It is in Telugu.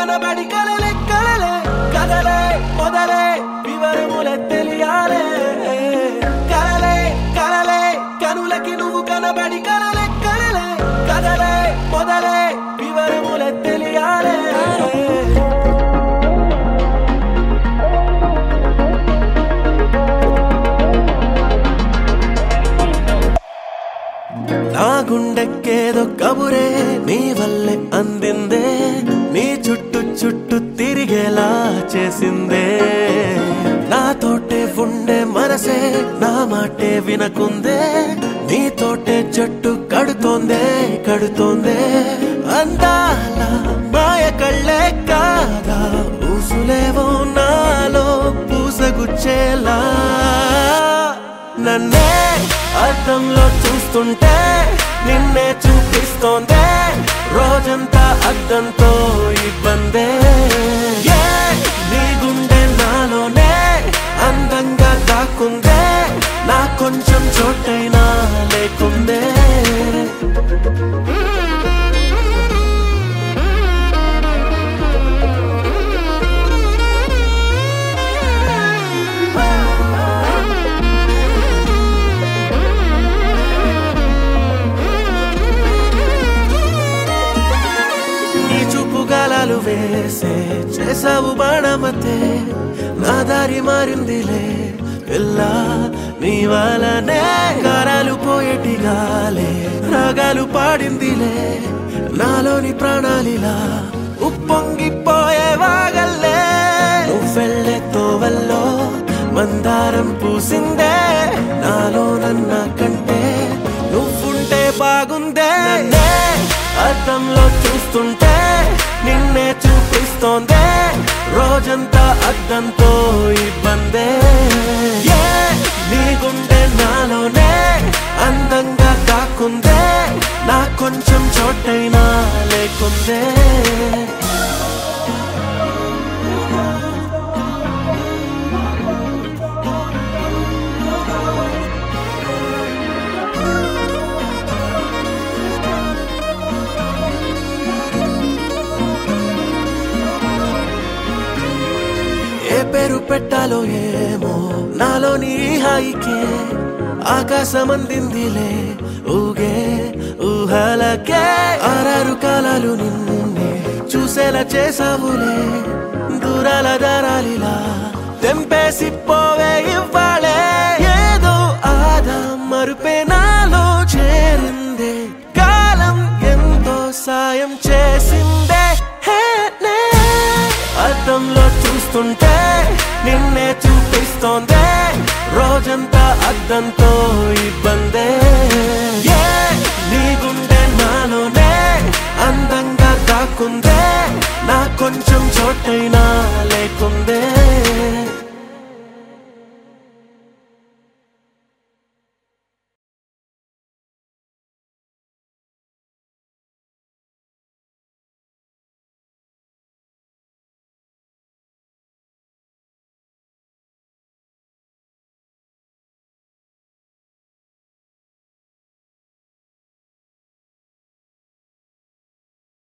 కనబడి కలలే కలలే కదలే మొదలే వివరములే తెలియాలే కలలే కలలే కనులకి నువ్వు కనబడి కలలే కలలే కదలే మొదలే వివరములే తెలియాలే నా గుండెక్కేదో కబురే నీ వల్లే అందిందే నీ చుట్టు చుట్టు తిరిగేలా చేసిందే నాతోటే ఉండే మనసే నా మాటే వినకుందే నీతోటే జట్టు కడుతోందే కడుతోందే అందాల మాయ కళ్ళే కాగా ఊసులేవో నాలో పూసగుచ్చేలా నన్నే అద్దంలో చూస్తుంటే నిన్నే చూపిస్తోందే రోజంతా అద్దంతో ఇబ్బందే ఏ, నీ గుండె నాలోనే అందంగా దాక్కుందే నా కొంచెం చోటైనా లేకుందే నీ చూపు గాలాలు వేసే చేసావు బాణమతే నా దారి మారిందిలే పిల్ల నీ వలనే గారాలు పోయేటి గాలే రాగాలు పాడిందిలే నాలోని ప్రాణాలిలా ఉప్పొంగిపోయే వాగల్లే నువ్వెళ్ళే తోవల్లో మందారం పూసిందే నాలో నన్న కంటే నువ్వుంటే బాగుందే నన్నే అద్దంలో చూస్తుంటే నిన్నే చూపిస్తోందే రోజంతా అద్దంతో ఇబ్బందే ఏ, నీ గుండె నాలోనే అందంగా కాకుందే నా కొంచెం చోటైనా లేకుందే ఏ పేరు పెట్టాలో ఏమో నాలోని ఈ హాయికే ఆకాశం అందిందిలే ఊగే ఊహలకే ఆరారు కాలాలు నిన్నే చూసేలా చేసావులే దూరాల దారాలిలా తెంపేసి పోవే ఇవ్వాలే ఏదో ఆదా మరుపే నాలో చేరిందే కాలం ఎంతో సాయం చేసిందే హే నే అద్దంలో చూస్తుంటే నిన్నే చూపిస్తోందే రోజంతా అద్దంతో ఇబ్బంది